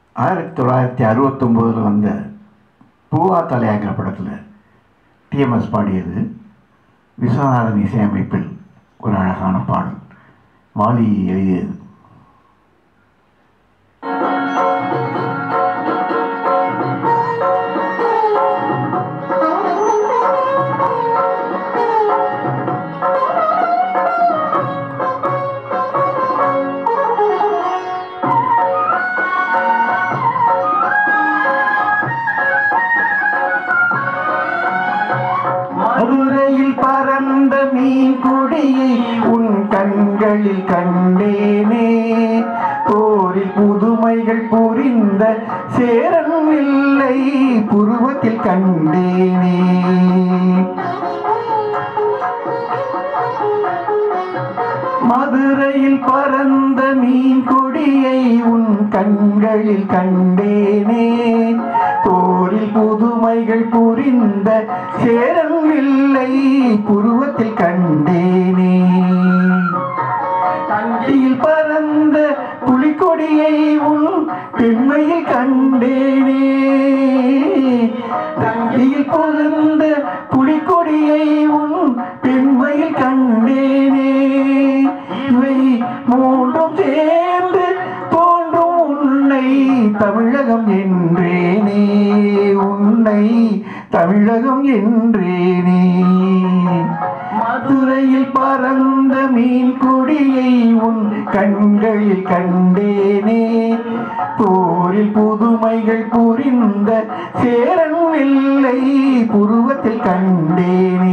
ஆயிரத்தி தொள்ளாயிரத்தி அறுபத்தொம்போதில் வந்த பூவா தலையாங்கிற படத்தில் டிஎம்எஸ் பாடியது விஸ்வநாதன் இசையமைப்பில் ஒரு அழகான பாடல் வாலி எழுதியது மதுரையில் பறந்த மீன் கொடியை உன் கண்களில் கண்டேனே போரில் புதுமைகள் புரிந்த சேரன் இல்லை புருவத்தில் கண்டேனே மதுரையில் பறந்த மீன் கொடியை உன் கண்களில் கண்டேனே போரில் புதுமைகள் புரிந்த சேரன் இல்லை புருவத்தில் கண்டேனே தண்டியில் பறந்த புலிக்கொடியை உன் பெண்மையில் கண்டேனே தண்டியில் பறந்த புலிக்கொடியை உன் பெண்மையில் கண்டேனே இவை மூன்றும் சேர்ந்து தோன்றும் உன்னை தமிழகம் என்றேனே உன்னை தமிழகம் என்றேனே மதுரையில் பறந்த மீன் கொடியை உன் கண்களில் கண்டேனே போரில் புதுமைகள் புரிந்த சேரன் இல்லை புருவத்தில் கண்டேனே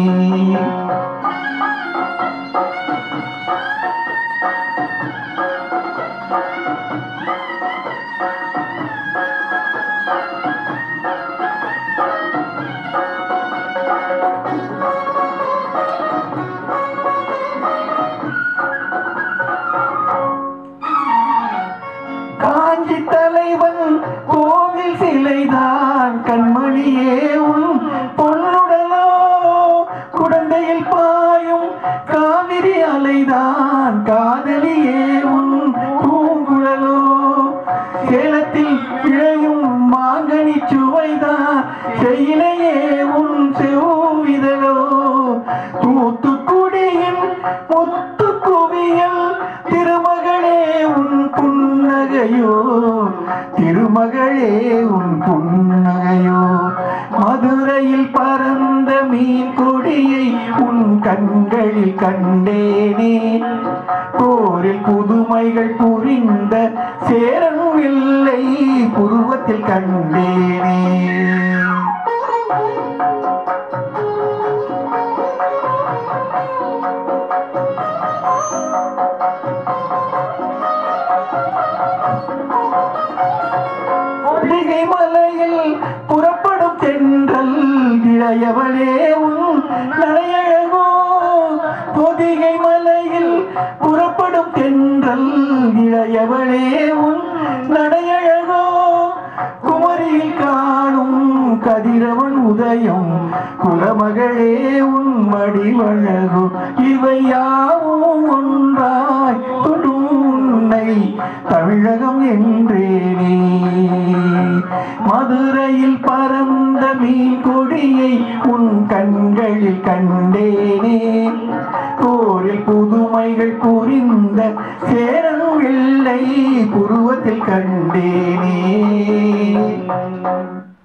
காஞ்சி தலைவன் கோவில் சிலைதான் கண்மணியே உன் பொன்னுடலோ குழந்தையில் பாயும் காவிரி அலைதான் காதலியே உன் பூங்குழலோ சேலத்தில் விளையும் மாங்கனி சுவைதான் செயலையே உன் செவ்விதழோ தூத்துக்குடியின் முத்து குவியல் திருமகளே உன் புன்னகையோ திருமகளே உன் புன்னகையோ மதுரையில் பறந்த மீன் கொடியை உன் கண்களில் கண்டேனே போரில் புதுமைகள் புரிந்த சேரன் இல்லை புருவத்தில் கண்டேனே பொதிகை மலையில் புறப்படும் தென்றல் இளையவளே உன் நடையழகோ பொதிகை மலையில் புறப்படும் தென்றல் இளையவளே உன் நடையழகோ குமரியில் காணும் கதிரவன் உதயம் குலமகளே உன் மடிவழகு இவை யாவும் ஒன்றாய் தொடும் உன்னை தமிழகம் என்றேனே மதுரையில் பறந்த மீன் கொடியை உன் கண்களில் கண்டேனே போரில் புதுமைகள் புரிந்த சேரன் இல்லை புருவத்தில் கண்டேனே